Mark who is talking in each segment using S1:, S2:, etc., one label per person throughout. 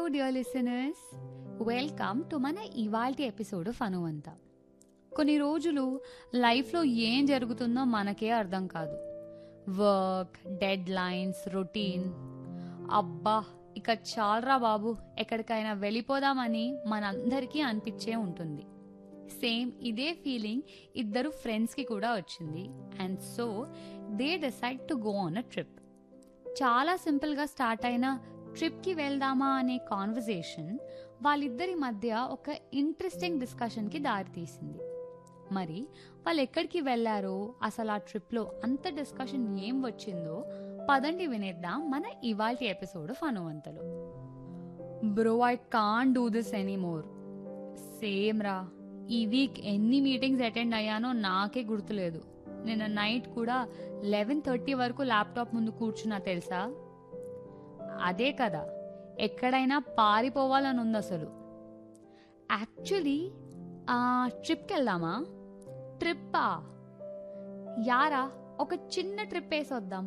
S1: dear listeners welcome to మన ఇవాల్టి episode ఫనువంత కొన్ని రోజులు లైఫ్లో ఏం జరుగుతుందో మనకే అర్థం కాదు వర్క్ డెడ్ లైన్స్ రొటీన్ అబ్బా ఇక చాలరా బాబు ఎక్కడికైనా వెళ్ళిపోదామని మనందరికీ అనిపించే ఉంటుంది సేమ్ ఇదే ఫీలింగ్ ఇద్దరు ఫ్రెండ్స్కి కూడా వచ్చింది and so they decide to go on a trip చాలా సింపుల్గా స్టార్ట్ అయిన ట్రిప్కి వెళ్దామా అనే కాన్వర్జేషన్ వాళ్ళిద్దరి మధ్య ఒక ఇంట్రెస్టింగ్ డిస్కషన్కి దారితీసింది మరి వాళ్ళు ఎక్కడికి వెళ్ళారో అసలు ఆ ట్రిప్లో అంత డిస్కషన్ ఏం వచ్చిందో పదండి వినేద్దాం మన ఇవాల్టి ఎపిసోడ్ ఫనువంతలు bro I can do this anymore same రా ఈ వీక్ ఎన్ని మీటింగ్స్ అటెండ్ అయ్యానో నాకే గుర్తులేదు నిన్న నైట్ కూడా లెవెన్ థర్టీ వరకు ల్యాప్టాప్ ముందు కూర్చున్నా తెలుసా అదే కదా ఎక్కడైనా పారిపోవాలని ఉంది అసలు యాక్చువల్లీ ట్రిప్కి వెళ్దామా ట్రిప్పా యారా ఒక చిన్న ట్రిప్ వేసి వద్దాం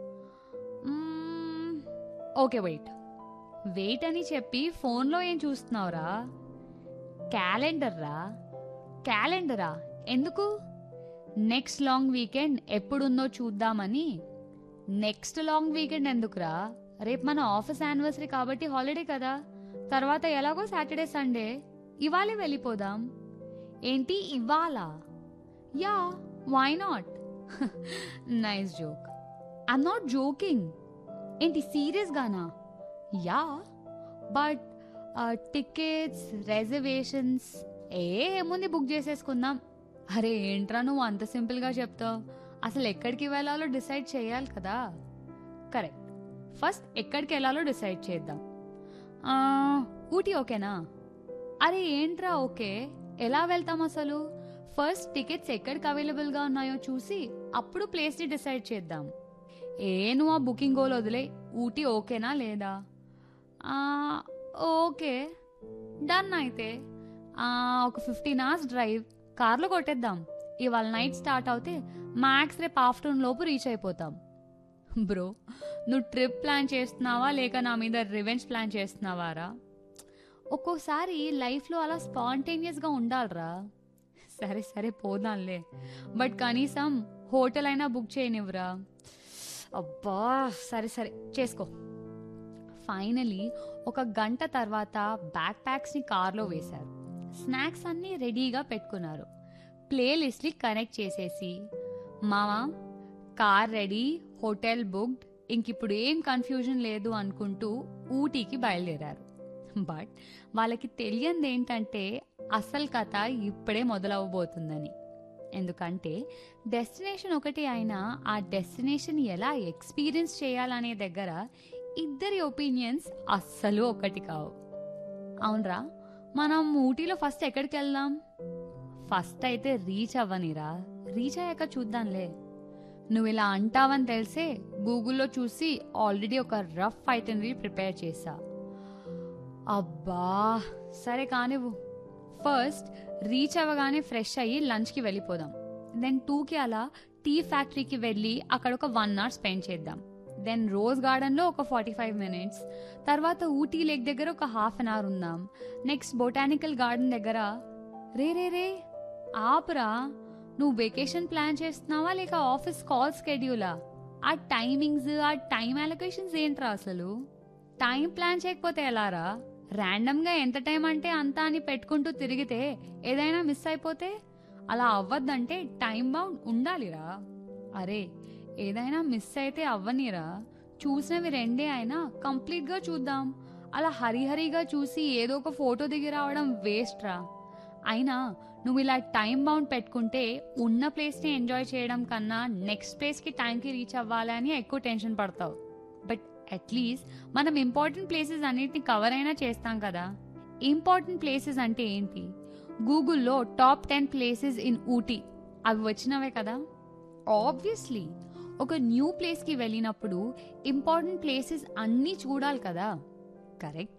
S1: మ్మ్, ఓకే వెయిట్ వెయిట్ అని చెప్పి ఫోన్లో ఏం చూస్తున్నావురా క్యాలెండర్ రా క్యాలెండరా ఎందుకు నెక్స్ట్ లాంగ్ వీకెండ్ ఎప్పుడుందో చూద్దామని నెక్స్ట్ లాంగ్ వీకెండ్ ఎందుకురా రేపు మన ఆఫీస్ యానివర్సరీ కాబట్టి హాలిడే కదా తర్వాత ఎలాగో సాటర్డే సండే ఇవాళే వెళ్ళిపోదాం ఏంటి ఇవాళ ya why not nice joke I'm not joking ఏంటి సీరియస్ గానా యా బట్ టికెట్స్ రిజర్వేషన్స్ ఏ ఏముంది బుక్ చేసేసుకుందాం అరే ఏంట్రా నువ్వు అంత సింపుల్గా చెప్తావు అసలు ఎక్కడికి వెళ్ళాలో డిసైడ్ చేయాలి కదా కరెక్ట్ ఫస్ట్ ఎక్కడికి వెళ్ళాలో డిసైడ్ చేద్దాం ఆ, ఊటీ ఓకేనా అరే ఏంట్రా ఓకే ఎలా వెళ్తాం అసలు ఫస్ట్ టికెట్స్ ఎక్కడికి అవైలబుల్గా ఉన్నాయో చూసి అప్పుడు ప్లేస్ని డిసైడ్ చేద్దాం ఏ నువ్వు ఆ బుకింగ్ గోల్ వదిలే ఊటీ ఓకేనా లేదా ఆ, ఓకే డన్ అయితే ఆ, ఒక ఫిఫ్టీన్ అవర్స్ డ్రైవ్ కార్లో కొట్టేద్దాం ఇవాళ నైట్ స్టార్ట్ అవుతే మ్యాక్స్ రేపు ఆఫ్టర్నూన్ లోపు రీచ్ అయిపోతాం బ్రో నువ్వు ట్రిప్ ప్లాన్ చేస్తున్నావా లేక నా మీద రివెంజ్ ప్లాన్ చేస్తున్నావారా ఒక్కోసారి లైఫ్లో అలా స్పాంటేనియస్గా ఉండాలిరా సరే సరే పోదాంలే బట్ కనీసం హోటల్ అయినా బుక్ చేయనివ్వరా అబ్బా సరే సరే చేసుకో ఫైనలీ ఒక గంట తర్వాత బ్యాక్ ప్యాక్స్ని కార్లో వేశారు స్నాక్స్ అన్నీ రెడీగా పెట్టుకున్నారు ప్లేలిస్ట్ని కనెక్ట్ చేసేసి మామా కార్ రెడీ హోటల్ బుక్డ్ ఇంక ఇప్పుడు ఏం కన్ఫ్యూజన్ లేదు అనుకుంటూ ఊటీకి బయలుదేరారు బట్ వాళ్ళకి తెలియంది ఏంటంటే అసలు కథ ఇప్పుడే మొదలవబోతుందని ఎందుకంటే డెస్టినేషన్ ఒకటి అయినా ఆ డెస్టినేషన్ ఎలా ఎక్స్పీరియన్స్ చేయాలనే దగ్గర ఇద్దరి ఒపీనియన్స్ అస్సలు ఒకటి కావు అవునరా మనం ఊటీలో ఫస్ట్ ఎక్కడికి వెళ్దాం ఫస్ట్ అయితే రీచ్ అవ్వనిరా రీచ్ అయ్యాక చూద్దాంలే నువ్వు ఇలా అంటావని తెలిసే గూగుల్లో చూసి ఆల్రెడీ ఒక రఫ్ ఐటనరీ ప్రిపేర్ చేశా అబ్బా సరే కానివ్వు ఫస్ట్ రీచ్ అవ్వగానే ఫ్రెష్ అయ్యి లంచ్కి వెళ్ళిపోదాం దెన్ టూకి అలా టీ ఫ్యాక్టరీకి వెళ్ళి అక్కడ ఒక వన్ అవర్ స్పెండ్ చేద్దాం దెన్ రోజ్ గార్డెన్లో ఒక ఫార్టీ ఫైవ్ మినిట్స్ తర్వాత ఊటీ లేక్ దగ్గర ఒక హాఫ్ అన్ అవర్ ఉందాం నెక్స్ట్ బొటానికల్ గార్డెన్ దగ్గర రే రే రే ఆపురా నువ్వు వెకేషన్ ప్లాన్ చేస్తున్నావా లేక ఆఫీస్ కాల్ స్కెడ్యూలా ఆ టైమింగ్స్ ఆ టైం అలొకేషన్స్ ఏంట్రా అసలు టైం ప్లాన్ చేయకపోతే ఎలారా ర్యాండమ్గా ఎంత టైం అంటే అంత అని పెట్టుకుంటూ తిరిగితే ఏదైనా మిస్ అయిపోతే అలా అవ్వద్దంటే టైం బౌండ్ ఉండాలిరా అరే ఏదైనా మిస్ అయితే అవ్వనిరా చూసినవి రెండే అయినా కంప్లీట్గా చూద్దాం అలా హరిహరిగా చూసి ఏదో ఒక ఫోటో దిగి రావడం వేస్ట్ రా అయినా నువ్వు ఇలా టైం బౌండ్ పెట్టుకుంటే ఉన్న ప్లేస్ని ఎంజాయ్ చేయడం కన్నా నెక్స్ట్ ప్లేస్కి టైంకి రీచ్ అవ్వాలి అని ఎక్కువ టెన్షన్ పడతావు బట్ అట్లీస్ట్ మనం ఇంపార్టెంట్ ప్లేసెస్ అన్నిటిని కవర్ అయినా చేస్తాం కదా ఇంపార్టెంట్ ప్లేసెస్ అంటే ఏంటి గూగుల్లో top ten places in Ooty అవి వచ్చినవే కదా ఆబ్వియస్లీ ఒక న్యూ ప్లేస్కి వెళ్ళినప్పుడు ఇంపార్టెంట్ ప్లేసెస్ అన్నీ చూడాలి కదా కరెక్ట్